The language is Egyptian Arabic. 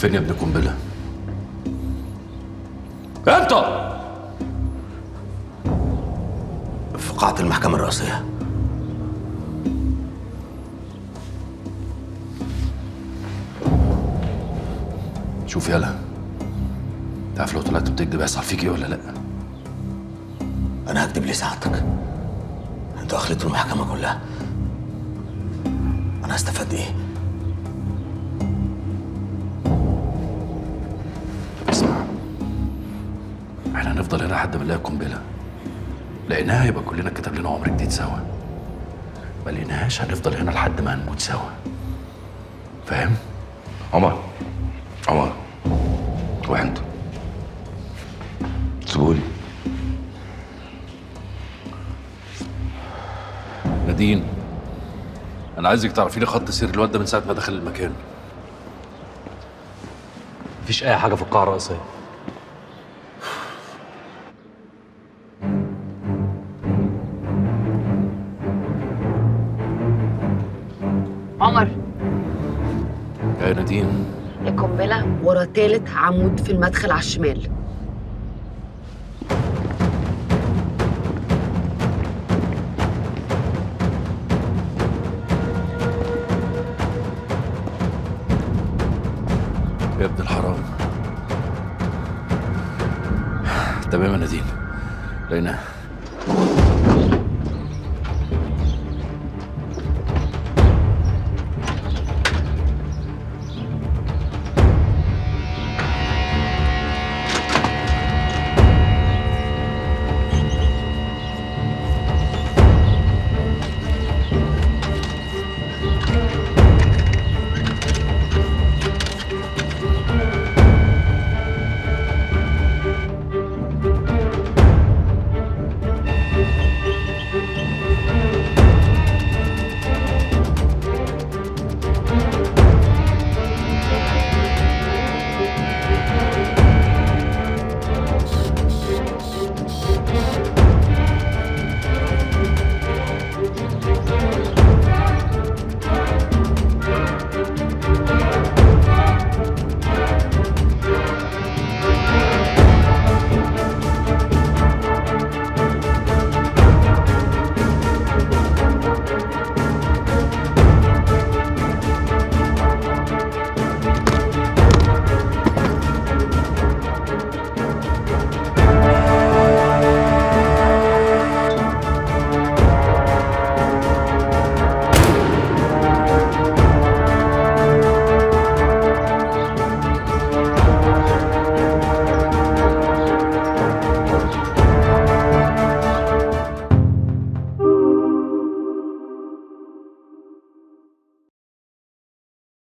فين يا ابن قنبله انت في قاعة المحكمة الرئيسية شوف يالا تعرف لو طلعت بتكذب هيحصل فيك ايه ولا لا أنا هكدب ليه سعادتك أنتوا أخليتوا المحكمة كلها أنا هستفاد إيه؟ اسمع احنا هنفضل هنا لحد ما نلاقي قنبله لقيناها يبقى كلنا كتب لنا عمر جديد سوا ما لقيناهاش هنفضل هنا لحد ما هنموت سوا فاهم عمر عمر وانت سيبولي نادين انا عايزك تعرفي لي خط سير الواد ده من ساعه ما دخل المكان مفيش اي حاجه في القاعه الرئيسيه عمر يا نادين القنبلة ورا تالت عمود في المدخل على الشمال يا ابن الحرام تمام يا نادين لقيناها